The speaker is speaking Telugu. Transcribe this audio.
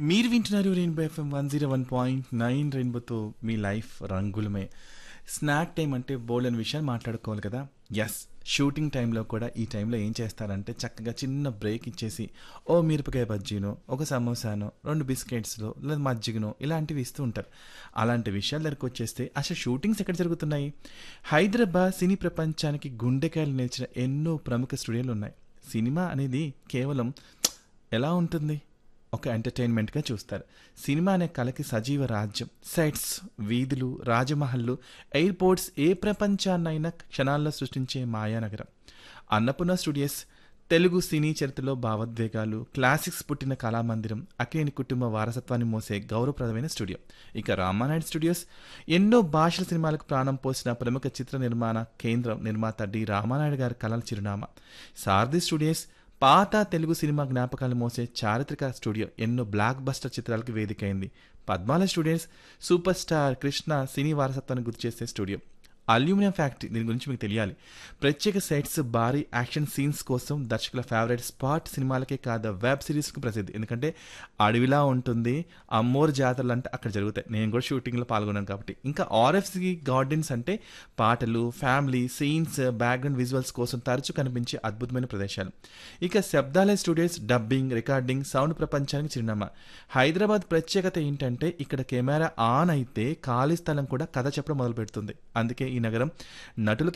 మీరు వింటున్నారు rainbow FM one zero one point nine రెయిన్బోతో మీ లైఫ్ రంగులమే స్నాక్ టైం అంటే బోల్డ్ అనే విషయాలు మాట్లాడుకోవాలి కదా ఎస్ షూటింగ్ టైంలో కూడా ఈ టైంలో ఏం చేస్తారంటే చక్కగా చిన్న బ్రేక్ ఇచ్చేసి ఓ మిరపకాయ బజ్జీనో ఒక సమోసానో రెండు బిస్కెట్స్లో లేదా మజ్జిగనో ఇలాంటివి ఇస్తూ ఉంటారు అలాంటి విషయాల దగ్గరకు వచ్చేస్తే అసలు షూటింగ్స్ ఎక్కడ జరుగుతున్నాయి హైదరాబాద్ సినీ ప్రపంచానికి గుండెకాయలు నిలిచిన ఎన్నో ప్రముఖ స్టూడియోలు ఉన్నాయి సినిమా అనేది కేవలం ఎలా ఉంటుంది ఒక ఎంటర్టైన్మెంట్గా చూస్తారు సినిమా అనే కళకి సజీవ రాజ్యం సెట్స్ వీధులు రాజమహల్లు ఎయిర్పోర్ట్స్ ఏ ప్రపంచాన్నైనా క్షణాల్లో సృష్టించే మాయానగరం అన్నపూర్ణ స్టూడియోస్ తెలుగు సినీ చరిత్రలో భావోద్వేగాలు క్లాసిక్స్ పుట్టిన కళామందిరం అక్కినేని కుటుంబ వారసత్వాన్ని మోసే గౌరవప్రదమైన స్టూడియో ఇక రామానాయుడు స్టూడియోస్ ఎన్నో భాషల సినిమాలకు ప్రాణం పోసిన ప్రముఖ చిత్ర నిర్మాణ కేంద్రం నిర్మాత డి రామానాయుడు గారి కళల చిరునామా సారథి స్టూడియోస్ పాత తెలుగు సినిమా జ్ఞాపకాలు మోసే చారిత్రక స్టూడియో ఎన్నో బ్లాక్ బస్టర్ చిత్రాలకు వేదికైంది Padmala studios super star Krishna cine వారసత్వాన్ని గుర్తు చేసే స్టూడియో అల్యూమినియం ఫ్యాక్టరీ దీని గురించి మీకు తెలియాలి ప్రత్యేక సెట్స్ భారీ యాక్షన్ సీన్స్ కోసం దర్శకుల ఫేవరెట్ స్పాట్ సినిమాలకే కాదు వెబ్ సిరీస్కి ప్రసిద్ధి ఎందుకంటే అడవిలా ఉంటుంది అమ్మోర్ జాతరలు అంటే అక్కడ జరుగుతాయి నేను కూడా షూటింగ్లో పాల్గొన్నాను కాబట్టి ఇంకా ఆర్ఎఫ్సి గార్డెన్స్ అంటే పాటలు ఫ్యామిలీ సీన్స్ బ్యాక్గ్రౌండ్ విజువల్స్ కోసం తరచూ కనిపించే అద్భుతమైన ప్రదేశాలు ఇక Shabdalaya studios dubbing recording sound ప్రపంచానికి చిరునామా హైదరాబాద్ ప్రత్యేకత ఏంటంటే ఇక్కడ కెమెరా ఆన్ అయితే ఖాళీ స్థలం కూడా కథ చెప్పడం మొదలు పెడుతుంది అందుకే ఈ నగరం నటులకి